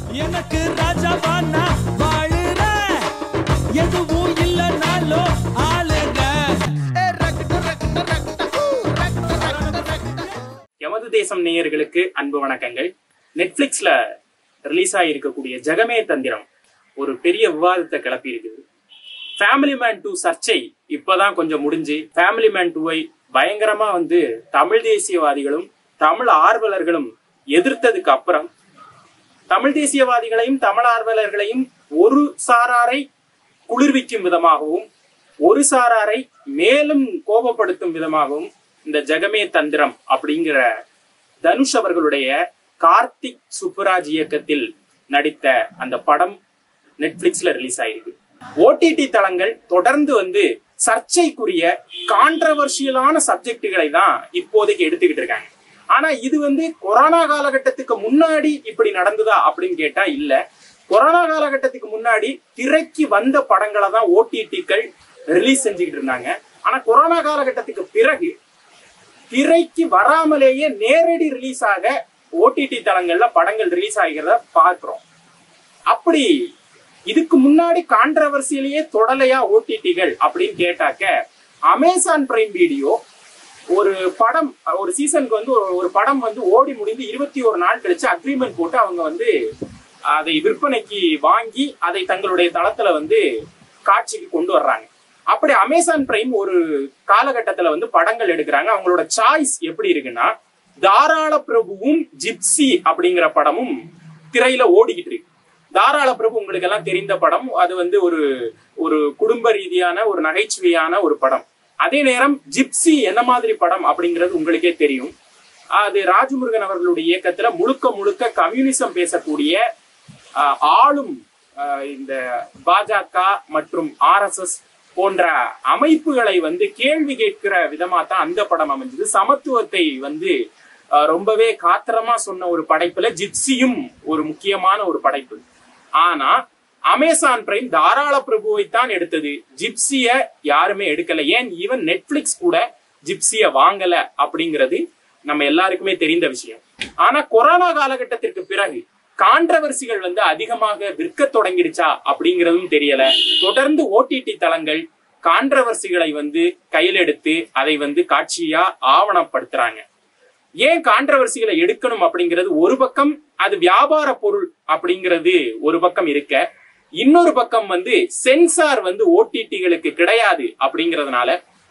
எனக்கு ராஜாவா நான் வாழுறேன் எதுவும் இல்லைனாலும் ஆளுங்க எமது தேசம் நேயர்களுக்கு அன்பு வணக்கங்கள் நெட்ஃபிளிக்ஸ்ல ரிலீஸ் ஆகியிருக்கக்கூடிய ஜெகமே தந்திரம் ஒரு பெரிய விவாதத்தை கிளப்பி இருக்குது ஃபேமிலி மேன் டூ சர்ச்சை இப்பதான் கொஞ்சம் முடிஞ்சு ஃபேமிலி மேன் டூவை பயங்கரமா வந்து தமிழ் தேசியவாதிகளும் தமிழ் ஆர்வலர்களும் எதிர்த்ததுக்கு அப்புறம் தமிழ் தேசியவாதிகளையும் தமிழ் ஆர்வலர்களையும் ஒரு சாராரை குளிர்விக்கும் விதமாகவும் ஒரு சாராரை மேலும் கோபப்படுத்தும் விதமாகவும் இந்த ஜெகமே தந்திரம் அப்படிங்கிற தனுஷ் அவர்களுடைய கார்த்திக் சுப்புராஜ் இயக்கத்தில் நடித்த அந்த படம் நெட்ஃபிளிக்ஸ்ல ரிலீஸ் ஆயிருக்கு ஓடிடி தளங்கள் தொடர்ந்து வந்து சர்ச்சைக்குரிய கான்ட்ரவர்ஷியலான சப்ஜெக்டுகளை தான் இப்போதைக்கு எடுத்துக்கிட்டு இருக்காங்க ஆனா இது வந்து கொரோனா காலகட்டத்துக்கு முன்னாடி இப்படி நடந்ததா அப்படின்னு கேட்டா இல்ல கொரோனா காலகட்டத்துக்கு முன்னாடி திரைக்கு வந்த படங்களை தான் ஓடிடிக்கள் ரிலீஸ் செஞ்சுக்கிட்டு இருந்தாங்க ஆனா கொரோனா காலகட்டத்துக்கு பிறகு திரைக்கு வராமலேயே நேரடி ரிலீஸ் ஆக ஓடிடி தளங்கள்ல படங்கள் ரிலீஸ் ஆகிறத பார்க்கிறோம் அப்படி இதுக்கு முன்னாடி கான்ட்ரவர்சியிலேயே தொடலையா ஓடிடிகள் அப்படின்னு கேட்டாக்க அமேசான் பிரைம் வீடியோ ஒரு படம் ஒரு சீசனுக்கு வந்து ஒரு- ஒரு படம் வந்து ஓடி முடிந்து இருபத்தி ஒரு நாள் கழிச்சு அக்ரிமெண்ட் போட்டு அவங்க வந்து அதை விற்பனைக்கு வாங்கி அதை தங்களுடைய தளத்துல வந்து காட்சிக்கு கொண்டு வர்றாங்க அப்படி அமேசான் பிரைம் ஒரு காலகட்டத்துல வந்து படங்கள் எடுக்கிறாங்க அவங்களோட சாய்ஸ் எப்படி இருக்குன்னா தாராள பிரபுவும் ஜிப்சி அப்படிங்கிற படமும் திரையில ஓடிக்கிட்டு இருக்கு தாராள பிரபு உங்களுக்கு எல்லாம் தெரிந்த படம் அது வந்து ஒரு ஒரு குடும்ப ரீதியான ஒரு நகைச்சுவையான ஒரு படம் அதே நேரம் ஜிப்சி என்ன மாதிரி படம் அப்படிங்கிறது உங்களுக்கே தெரியும் அது ராஜமுருகன் அவர்களுடைய இயக்கத்துல முழுக்க முழுக்க கம்யூனிசம் பேசக்கூடிய ஆஹ், ஆளும் ஆஹ், இந்த பாஜக மற்றும் ஆர்எஸ்எஸ் போன்ற அமைப்புகளை வந்து கேள்வி கேட்கிற விதமா தான் அந்த படம் அமைஞ்சது சமத்துவத்தை வந்து ஆஹ், ரொம்பவே காத்திரமா சொன்ன ஒரு படைப்புல ஜிப்சியும் ஒரு முக்கியமான ஒரு படைப்பு ஆனா அமேசான் பிரைம் தாராள பிரபுவை தான் எடுத்தது ஜிப்சிய யாருமே எடுக்கல ஏன் ஈவன் நெட்ஃபிளிக்ஸ் கூட ஜிப்சிய வாங்கல அப்படிங்கிறது நம்ம எல்லாருக்குமே தெரிந்த விஷயம் ஆனா கொரோனா காலகட்டத்திற்கு பிறகு கான்ட்ரவர்சிகள் வந்து அதிகமாக விற்க தொடங்கிடுச்சா அப்படிங்கிறதும் தெரியல தொடர்ந்து ஓடிடி தளங்கள் கான்ட்ரவர்சிகளை வந்து கையில் எடுத்து அதை வந்து காட்சியா ஆவணப்படுத்துறாங்க ஏன் கான்ட்ரவர்சிகளை எடுக்கணும் அப்படிங்கிறது ஒரு பக்கம் அது வியாபார பொருள் அப்படிங்கிறது ஒரு பக்கம் இருக்க இன்னொரு பக்கம் வந்து சென்சார் வந்து ஓடிடிகளுக்கு கிடையாது அப்படிங்கிறதுனால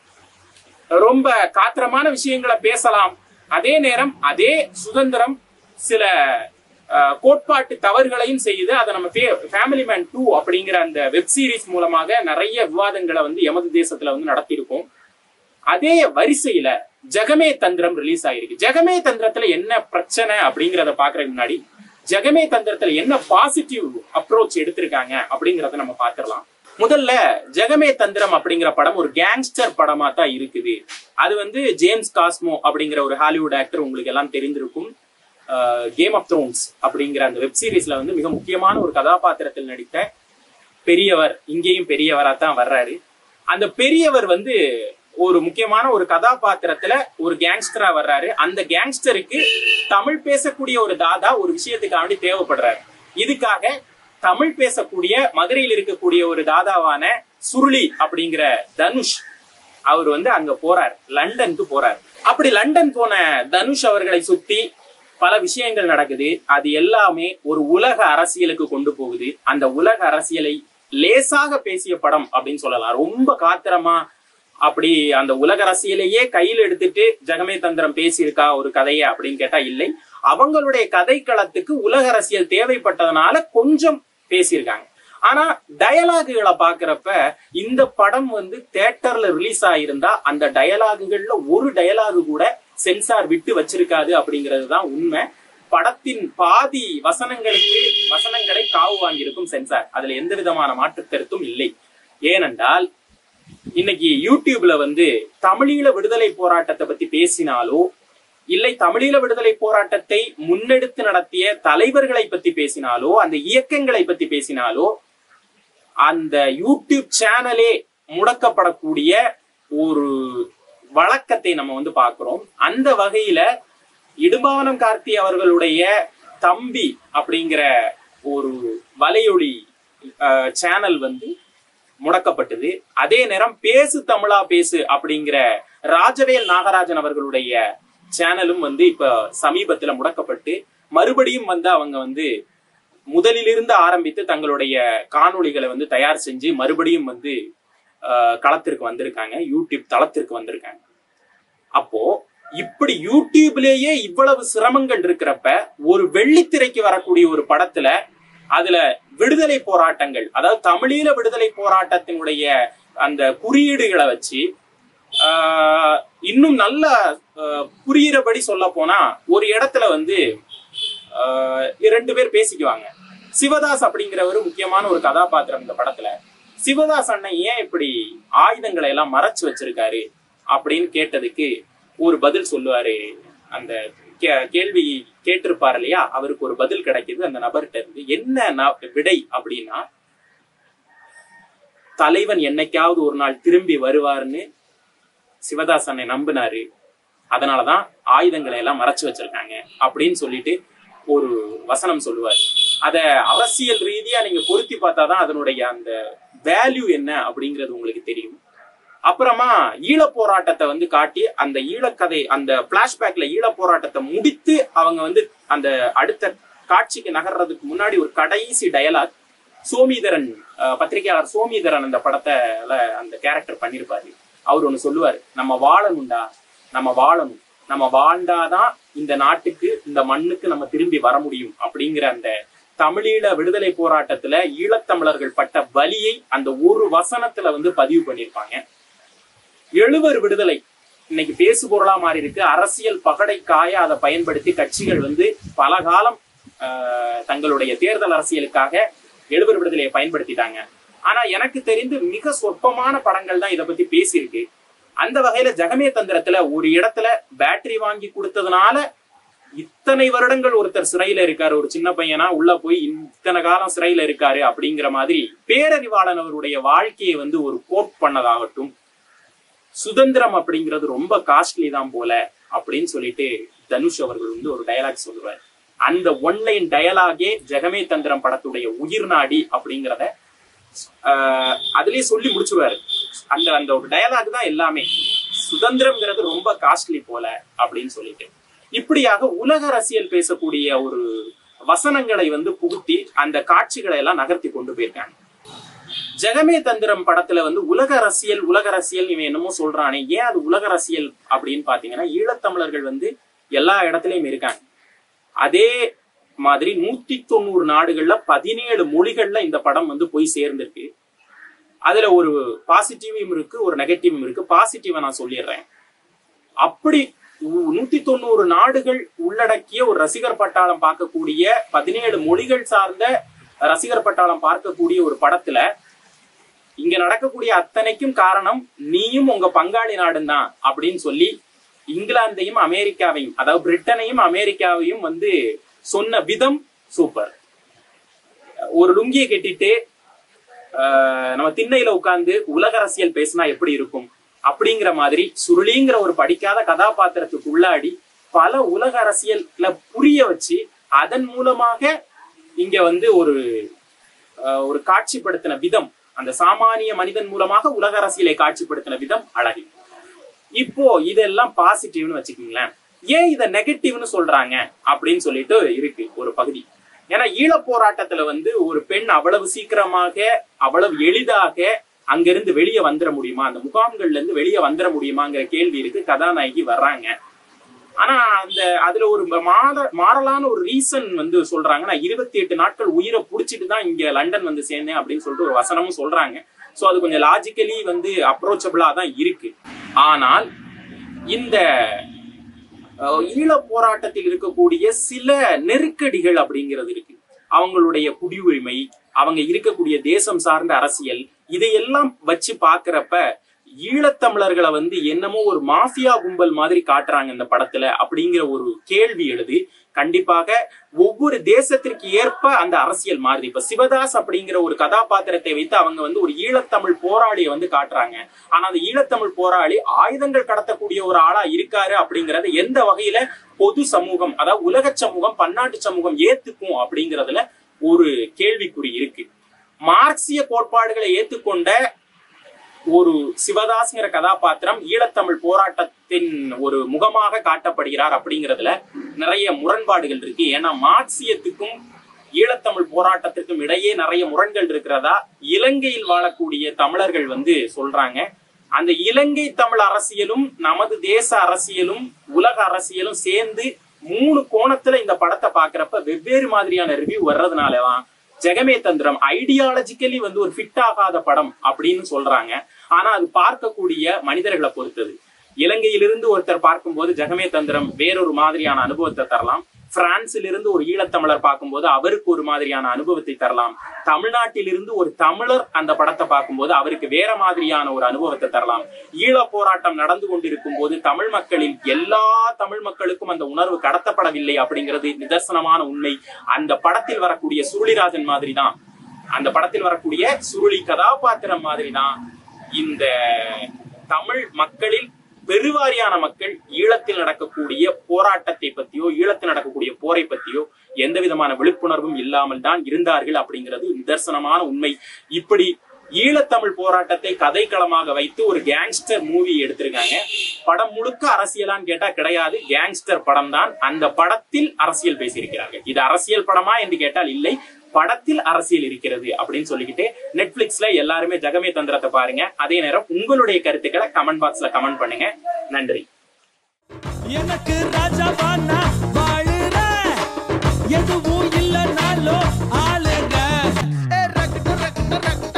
ரொம்ப காத்திரமான விஷயங்களை பேசலாம் அதே நேரம் அதே சுதந்திரம் சில அஹ், கோட்பாட்டு தவறுகளையும் செய்து அதை நம்ம ஃபேமிலி மேன் டூ அப்படிங்கிற அந்த வெப் சீரிஸ் மூலமாக நிறைய விவாதங்களை வந்து எமது தேசத்துல வந்து நடத்தியிருக்கோம் அதே வரிசையில ஜெகமே தந்திரம் ரிலீஸ் ஆயிருக்கு ஜெகமே தந்திரத்துல என்ன பிரச்சனை அப்படிங்கறத பாக்குறதுக்கு முன்னாடி ஜெகமே தந்திரத்துல என்ன பாசிட்டிவ் அப்ரோச் எடுத்திருக்காங்க அப்படிங்கறத நம்ம பாத்திரலாம் முதல்ல ஜெகமே தந்திரம் அப்படிங்கிற படம் ஒரு கேங்ஸ்டர் படமா தான் இருக்குது அது வந்து ஜேம்ஸ் காஸ்மோ அப்படிங்கிற ஒரு ஹாலிவுட் ஆக்டர் உங்களுக்கு எல்லாம் தெரிந்திருக்கும் கேம் ஆஃப் த்ரோன்ஸ் அப்படிங்கிற அந்த வெப் சீரிஸ்ல வந்து மிக முக்கியமான ஒரு கதாபாத்திரத்தில் நடித்த பெரியவர் இங்கேயும் பெரியவரா தான் வர்றாரு அந்த பெரியவர் வந்து ஒரு முக்கியமான ஒரு கதாபாத்திரத்துல ஒரு கேங்ஸ்டரா வர்றாரு அந்த கேங்ஸ்டருக்கு தமிழ் பேசக்கூடிய ஒரு தாதா ஒரு விஷயத்துக்காண்டி தேவைப்படுறாரு இதுக்காக தமிழ் பேசக்கூடிய மதுரையில் இருக்கக்கூடிய ஒரு தாதாவான சுருளி அப்படிங்கிற தனுஷ் அவர் வந்து அங்க போறார் லண்டனுக்கு போறார் அப்படி லண்டன் போன தனுஷ் அவர்களை சுத்தி பல விஷயங்கள் நடக்குது அது எல்லாமே ஒரு உலக அரசியலுக்கு கொண்டு போகுது அந்த உலக அரசியலை லேசாக பேசிய படம் அப்படின்னு சொல்லலாம் ரொம்ப காத்திரமா அப்படி அந்த உலக அரசியலையே கையில் எடுத்துட்டு ஜெகமே தந்திரம் பேசியிருக்கா ஒரு கதையை அப்படின்னு கேட்டா இல்லை அவங்களுடைய கதைக்களத்துக்கு உலக அரசியல் தேவைப்பட்டதுனால கொஞ்சம் பேசியிருக்காங்க ஆனா டயலாகுகளை பாக்குறப்ப இந்த படம் வந்து தியேட்டர்ல ரிலீஸ் ஆயிருந்தா அந்த டயலாகுகள்ல ஒரு டயலாகு கூட சென்சார் விட்டு வச்சிருக்காது அப்படிங்கிறது தான் உண்மை படத்தின் பாதி வசனங்களுக்கு வசனங்களை காவு வாங்கியிருக்கும் சென்சார் அதுல எந்த விதமான மாற்று கருத்தும் இல்லை ஏனென்றால் இன்னைக்கு யூடியூப்ல வந்து தமிழீழ விடுதலை போராட்டத்தை பத்தி பேசினாலோ இல்லை தமிழீழ விடுதலை போராட்டத்தை முன்னெடுத்து நடத்திய தலைவர்களை பத்தி பேசினாலோ அந்த இயக்கங்களை பத்தி பேசினாலோ அந்த யூடியூப் சேனலே முடக்கப்படக்கூடிய ஒரு வழக்கத்தை நம்ம வந்து பார்க்கிறோம் அந்த வகையில இடும்பாவனம் கார்த்தி அவர்களுடைய தம்பி அப்படிங்கிற ஒரு வலையொலி சேனல் வந்து முடக்கப்பட்டது அதே நேரம் பேசு தமிழா பேசு அப்படிங்கிற ராஜவேல் நாகராஜன் அவர்களுடைய சேனலும் வந்து இப்ப சமீபத்துல முடக்கப்பட்டு மறுபடியும் வந்து அவங்க வந்து முதலிலிருந்து ஆரம்பித்து தங்களுடைய காணொளிகளை வந்து தயார் செஞ்சு மறுபடியும் வந்து அஹ், களத்திற்கு வந்திருக்காங்க யூடியூப் தளத்திற்கு வந்திருக்காங்க அப்போ இப்படி யூடியூப்லயே இவ்வளவு சிரமங்கள் இருக்கிறப்ப ஒரு வெள்ளித்திரைக்கு வரக்கூடிய ஒரு படத்துல அதுல விடுதலை போராட்டங்கள் அதாவது தமிழீழ விடுதலை போராட்டத்தினுடைய அந்த குறியீடுகளை வச்சு ஆஹ், இன்னும் நல்ல ஆஹ், புரியிறபடி சொல்ல போனா ஒரு இடத்துல வந்து ஆஹ், இரண்டு பேர் பேசிக்குவாங்க சிவதாஸ் அப்படிங்கிறவர் முக்கியமான ஒரு கதாபாத்திரம் இந்த படத்துல சிவதாஸ் அண்ணன் ஏன் இப்படி ஆயுதங்களை எல்லாம் மறைச்சு வச்சிருக்காரு அப்படின்னு கேட்டதுக்கு ஒரு பதில் சொல்லுவாரு அந்த கே- கேள்வி கேட்டிருப்பார் இல்லையா அவருக்கு ஒரு பதில் கிடைக்குது அந்த நபர்கிட்ட இருந்து என்ன ந- விடை அப்படின்னா தலைவன் என்னைக்காவது ஒரு நாள் திரும்பி வருவார்னு சிவதாஸ் அண்ணன் நம்பினாரு அதனாலதான் ஆயுதங்களை எல்லாம் மறைச்சு வச்சிருக்காங்க அப்படின்னு சொல்லிட்டு ஒரு வசனம் சொல்லுவார் அத அரசியல் ரீதியா நீங்க பொருத்தி பார்த்தாதான் அதனுடைய அந்த வேல்யூ என்ன அப்படிங்கிறது உங்களுக்கு தெரியும் அப்புறமா ஈழ போராட்டத்தை வந்து காட்டி அந்த ஈழக்கதை அந்த பிளாஷ்பேக்ல ஈழ போராட்டத்தை முடித்து அவங்க வந்து அந்த அடுத்த காட்சிக்கு நகர்றதுக்கு முன்னாடி ஒரு கடைசி டயலாக் சோமிதரன் அஹ், பத்திரிகையாளர் சோமிதரன் அந்த படத்துல அந்த கேரக்டர் பண்ணிருப்பாரு அவர் ஒண்ணு சொல்லுவாரு நம்ம வாழணும்டா நம்ம வாழணும் நம்ம வாழ்ந்தாதான் இந்த நாட்டுக்கு இந்த மண்ணுக்கு நம்ம திரும்பி வர முடியும் அப்படிங்கிற அந்த தமிழீழ விடுதலை போராட்டத்துல ஈழத்தமிழர்கள் பட்ட வலியை அந்த ஒரு வசனத்துல வந்து பதிவு பண்ணியிருப்பாங்க எழுவர் விடுதலை இன்னைக்கு பேசு பொருளா மாறி இருக்கு அரசியல் பகடைக்காய அதை பயன்படுத்தி கட்சிகள் வந்து பல காலம் ஆஹ், தங்களுடைய தேர்தல் அரசியலுக்காக எழுவர் விடுதலையை பயன்படுத்திட்டாங்க ஆனா எனக்கு தெரிந்து மிக சொற்பமான படங்கள் தான் இதை பத்தி பேசியிருக்கு அந்த வகையில ஜெகமே தந்திரத்துல ஒரு இடத்துல பேட்டரி வாங்கி கொடுத்ததுனால இத்தனை வருடங்கள் ஒருத்தர் சிறையில இருக்காரு ஒரு சின்ன பையனா உள்ள போய் இத்தனை காலம் சிறையில இருக்காரு அப்படிங்கிற மாதிரி பேரறிவாளன் அவருடைய வாழ்க்கையை வந்து ஒரு கோட் பண்ணதாகட்டும் சுதந்திரம் அப்படிங்கிறது ரொம்ப காஸ்ட்லி தான் போல அப்படின்னு சொல்லிட்டு தனுஷ் அவர்கள் வந்து ஒரு டயலாக் சொல்லுவார் அந்த ஒன்லைன் டயலாகே ஜெகமே தந்திரம் படத்துடைய உயிர் நாடி அப்படிங்கிறத ஆஹ், அதுலயே சொல்லி முடிச்சுருவாரு அந்த அந்த ஒரு டயலாக் தான் எல்லாமே சுதந்திரம்ங்கிறது ரொம்ப காஸ்ட்லி போல அப்படின்னு சொல்லிட்டு இப்படியாக உலக அரசியல் பேசக்கூடிய ஒரு வசனங்களை வந்து புகுத்தி அந்த காட்சிகளை எல்லாம் நகர்த்தி கொண்டு போயிருக்காங்க ஜெகமே தந்திரம் படத்துல வந்து உலக அரசியல் உலக அரசியல் இவன் என்னமோ சொல்றானே ஏன் அது உலக அரசியல் அப்படின்னு பாத்தீங்கன்னா ஈழத்தமிழர்கள் வந்து எல்லா இடத்துலயும் இருக்காங்க அதே மாதிரி நூத்தி தொண்ணூறு நாடுகள்ல பதினேழு மொழிகள்ல இந்த படம் வந்து போய் சேர்ந்திருக்கு அதுல ஒரு பாசிட்டிவும் இருக்கு ஒரு நெகட்டிவும் இருக்கு பாசிட்டிவ நான் சொல்லிடுறேன் அப்படி உ- நூத்தி தொண்ணூறு நாடுகள் உள்ளடக்கிய ஒரு ரசிகர் பட்டாளம் பார்க்கக்கூடிய பதினேழு மொழிகள் சார்ந்த ரசிகர் பட்டாளம் பார்க்கக்கூடிய ஒரு படத்துல இங்க நடக்கக்கூடிய அத்தனைக்கும் காரணம் நீயும் உங்க பங்காளி நாடும் தான் அப்படின்னு சொல்லி இங்கிலாந்தையும் அமெரிக்காவையும் அதாவது பிரிட்டனையும் அமெரிக்காவையும் வந்து சொன்ன விதம் சூப்பர் ஒரு லுங்கியை கட்டிட்டு ஆஹ், நம்ம திண்ணையில உட்கார்ந்து உலக அரசியல் பேசினா எப்படி இருக்கும் அப்படிங்கிற மாதிரி சுருளிங்கிற ஒரு படிக்காத கதாபாத்திரத்துக்கு உள்ளாடி பல உலக அரசியல்ல புரிய வச்சு அதன் மூலமாக இங்க வந்து ஒரு ஆஹ், ஒரு காட்சிப்படுத்தின விதம் அந்த சாமானிய மனிதன் மூலமாக உலக அரசியலை காட்சிப்படுத்தின விதம் அழகு இப்போ இதெல்லாம் பாசிட்டிவ்னு வச்சுக்கோங்களேன் ஏன் இத நெகட்டிவ்னு சொல்றாங்க அப்படின்னு சொல்லிட்டு இருக்கு ஒரு பகுதி ஏன்னா ஈழப் போராட்டத்துல வந்து ஒரு பெண் அவ்வளவு சீக்கிரமாக அவ்வளவு எளிதாக அங்கிருந்து வெளியே வந்துட முடியுமா அந்த முகாம்கள்ல இருந்து வெளியே வந்துட முடியுமாங்கிற கேள்வி இருக்கு கதாநாயகி வர்றாங்க ஆனா அந்த அதுல ஒரு மாற மாறலான ஒரு ரீசன் வந்து சொல்றாங்க நான் இருபத்தி எட்டு நாட்கள் உயிரை புடிச்சிட்டு தான் இங்க லண்டன் வந்து சேர்ந்தேன் அப்படின்னு சொல்லிட்டு ஒரு வசனமும் சொல்றாங்க சோ அது கொஞ்சம் லாஜிக்கலி வந்து அப்ரோச்சபிளா தான் இருக்கு ஆனால் இந்த அஹ், ஈழப் போராட்டத்தில் இருக்கக்கூடிய சில நெருக்கடிகள் அப்படிங்கிறது இருக்கு அவங்களுடைய குடியுரிமை அவங்க இருக்கக்கூடிய தேசம் சார்ந்த அரசியல் இதையெல்லாம் வச்சு பாக்குறப்ப ஈழத்தமிழர்களை வந்து என்னமோ ஒரு மாஃபியா கும்பல் மாதிரி காட்டுறாங்க இந்த படத்துல அப்படிங்கிற ஒரு கேள்வி எழுது கண்டிப்பாக ஒவ்வொரு தேசத்திற்கு ஏற்ப அந்த அரசியல் மாறுது இப்ப சிவதாஸ் அப்படிங்கிற ஒரு கதாபாத்திரத்தை வைத்து அவங்க வந்து ஒரு ஈழத்தமிழ் போராளியை வந்து காட்டுறாங்க ஆனா அந்த ஈழத்தமிழ் போராளி ஆயுதங்கள் கடத்தக்கூடிய ஒரு ஆளா இருக்காரு அப்படிங்கறத எந்த வகையில பொது சமூகம் அதாவது உலக சமூகம் பன்னாட்டு சமூகம் ஏத்துக்கும் அப்படிங்கறதுல ஒரு மார்க்சிய கோட்பாடுகளை ஏற்றுக்கொண்ட ஒரு சிவதாஸ்ங்கிற கதாபாத்திரம் ஈழத்தமிழ் போராட்டத்தின் ஒரு முகமாக காட்டப்படுகிறார் அப்படிங்கிறதுல நிறைய முரண்பாடுகள் இருக்கு ஏன்னா மார்க்சியத்துக்கும் ஈழத்தமிழ் போராட்டத்திற்கும் இடையே நிறைய முரண்கள் இருக்கிறதா இலங்கையில் வாழக்கூடிய தமிழர்கள் வந்து சொல்றாங்க அந்த இலங்கை தமிழ் அரசியலும் நமது தேச அரசியலும் உலக அரசியலும் சேர்ந்து மூணு கோணத்துல இந்த படத்தை பாக்குறப்ப வெவ்வேறு மாதிரியான ரிவ்யூ வர்றதுனாலதான் ஜெகமே தந்திரம் ஐடியாலஜிக்கலி வந்து ஒரு ஃபிட் ஆகாத படம் அப்படின்னு சொல்றாங்க ஆனா அது பார்க்கக்கூடிய மனிதர்களை பொறுத்தது இலங்கையிலிருந்து ஒருத்தர் பார்க்கும்போது ஜெகமே தந்திரம் வேறொரு மாதிரியான அனுபவத்தை தரலாம் பிரான்சில் இருந்து ஒரு ஈழத்தமிழர் பார்க்கும்போது அவருக்கு ஒரு மாதிரியான அனுபவத்தை தரலாம் தமிழ்நாட்டில் இருந்து ஒரு தமிழர் அந்த படத்தை பார்க்கும்போது அவருக்கு வேற மாதிரியான ஒரு அனுபவத்தை தரலாம் ஈழ போராட்டம் நடந்து கொண்டிருக்கும் போது தமிழ் மக்களில் எல்லா தமிழ் மக்களுக்கும் அந்த உணர்வு கடத்தப்படவில்லை அப்படிங்கிறது நிதர்சனமான உண்மை அந்த படத்தில் வரக்கூடிய சுருளிராஜன் மாதிரி தான் அந்த படத்தில் வரக்கூடிய சுருளி கதாபாத்திரம் மாதிரி தான் இந்த தமிழ் மக்களில் பெருவாரியான மக்கள் ஈழத்தில் நடக்கக்கூடிய போராட்டத்தை பத்தியோ ஈழத்தில் நடக்கக்கூடிய போரை பத்தியோ எந்த விதமான விழிப்புணர்வும் இல்லாமல் தான் இருந்தார்கள் அப்படிங்கிறது நிதர்சனமான உண்மை இப்படி ஈழத்தமிழ் போராட்டத்தை கதைக்களமாக வைத்து ஒரு கேங்ஸ்டர் மூவி எடுத்திருக்காங்க படம் முழுக்க அரசியலான்னு கேட்டா கிடையாது கேங்ஸ்டர் படம் தான் அந்த படத்தில் அரசியல் பேசியிருக்கிறார்கள் இது அரசியல் படமா என்று கேட்டால் இல்லை படத்தில் அரசியல் இருக்கிறது அப்படின்னு சொல்லிக்கிட்டு நெட்ஃபிளிக்ஸ்ல எல்லாருமே ஜெகமே தந்திரத்தை பாருங்க அதே நேரம் உங்களுடைய கருத்துக்களை கமெண்ட் பாக்ஸ்ல கமெண்ட் பண்ணுங்க நன்றி எனக்கு ராஜாவா நான் வாழுறேன் எதுவும் இல்லைனாலும் ஆளுங்க ஏ ரக்கு ரக்கு ரக்கு